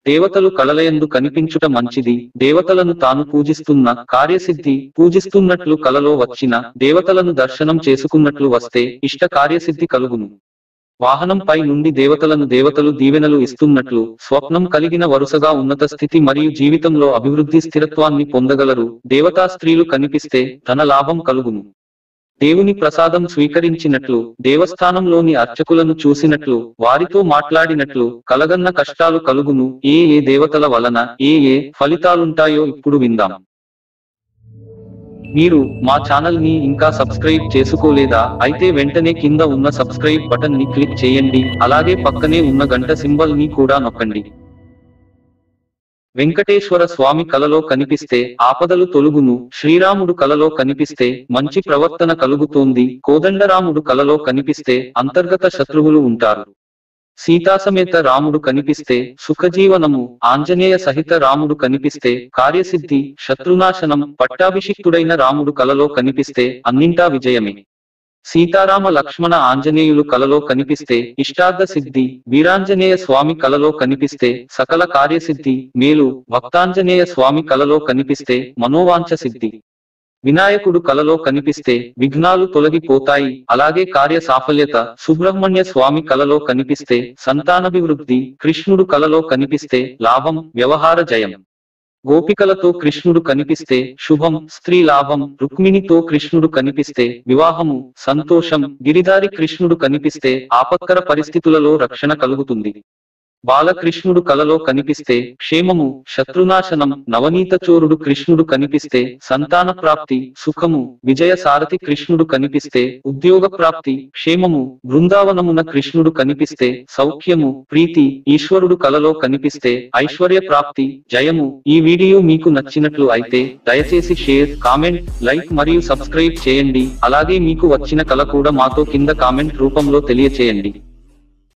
దేవతలు కలలయందు కనిపించుట మంచిది దేవతలను తాను పూజిస్తున్న కార్యసిద్ధి పూజిస్తున్నట్లు కలలో వచ్చిన దేవతలను దర్శనం చేసుకున్నట్లు వస్తే ఇష్ట కార్యసిద్ధి కలుగును వాహనంపై నుండి దేవతలను దేవతలు దీవెనలు ఇస్తున్నట్లు స్వప్నం కలిగిన వరుసగా ఉన్నత స్థితి మరియు జీవితంలో అభివృద్ధి స్థిరత్వాన్ని పొందగలరు దేవతా స్త్రీలు కనిపిస్తే ధన లాభం కలుగును దేవుని ప్రసాదం స్వీకరించినట్లు దేవస్థానంలోని అర్చకులను చూసినట్లు వారితో మాట్లాడినట్లు కలగన్న కష్టాలు కలుగును ఏ ఏ దేవతల వలన ఏ ఏ ఫలితాలుంటాయో ఇప్పుడు విందాం మీరు మా ఛానల్ ని ఇంకా సబ్స్క్రైబ్ చేసుకోలేదా అయితే వెంటనే కింద ఉన్న సబ్స్క్రైబ్ బటన్ ని క్లిక్ చేయండి అలాగే పక్కనే ఉన్న గంట సింబల్ ని కూడా నొక్కండి వెంకటేశ్వర స్వామి కలలో కనిపిస్తే ఆపదలు తొలుగును శ్రీరాముడు కలలో కనిపిస్తే మంచి ప్రవర్తన కలుగుతోంది కోదండరాముడు కలలో కనిపిస్తే అంతర్గత శత్రువులు ఉంటారు సీతాసమేత రాముడు కనిపిస్తే సుఖజీవనము ఆంజనేయ సహిత రాముడు కనిపిస్తే కార్యసిద్ధి శత్రునాశనం పట్టాభిషిక్తుడైన రాముడు కలలో కనిపిస్తే అన్నింటా విజయమే సీతారామ లక్ష్మణ ఆంజనేయులు కలలో కనిపిస్తే ఇష్టార్థ సిద్ధి వీరాంజనేయ స్వామి కలలో కనిపిస్తే సకల కార్యసిద్ధి మేలు భక్తాంజనేయ స్వామి కలలో కనిపిస్తే మనోవాంఛ సిద్ధి వినాయకుడు కలలో కనిపిస్తే విఘ్నాలు తొలగిపోతాయి అలాగే కార్య సాఫల్యత సుబ్రహ్మణ్య స్వామి కలలో కనిపిస్తే సంతానాభివృద్ధి కృష్ణుడు కలలో కనిపిస్తే లాభం వ్యవహార జయం గోపికలతో కృష్ణుడు కనిపిస్తే శుభం స్త్రీ లాభం రుక్మిణితో కృష్ణుడు కనిపిస్తే వివాహము సంతోషం గిరిదారి కృష్ణుడు కనిపిస్తే ఆపత్కర పరిస్థితులలో రక్షణ కలుగుతుంది బాలకృష్ణుడు కలలో కనిపిస్తే క్షేమము శత్రునాశనం నవనీత చోరుడు కృష్ణుడు కనిపిస్తే సంతాన ప్రాప్తి సుఖము విజయ సారథి కృష్ణుడు కనిపిస్తే ఉద్యోగ ప్రాప్తి క్షేమము బృందావనమున కృష్ణుడు కనిపిస్తే సౌఖ్యము ప్రీతి ఈశ్వరుడు కలలో కనిపిస్తే ఐశ్వర్య ప్రాప్తి జయము ఈ వీడియో మీకు నచ్చినట్లు అయితే దయచేసి షేర్ కామెంట్ లైక్ మరియు సబ్స్క్రైబ్ చేయండి అలాగే మీకు వచ్చిన కల కూడా మాతో కింద కామెంట్ రూపంలో తెలియచేయండి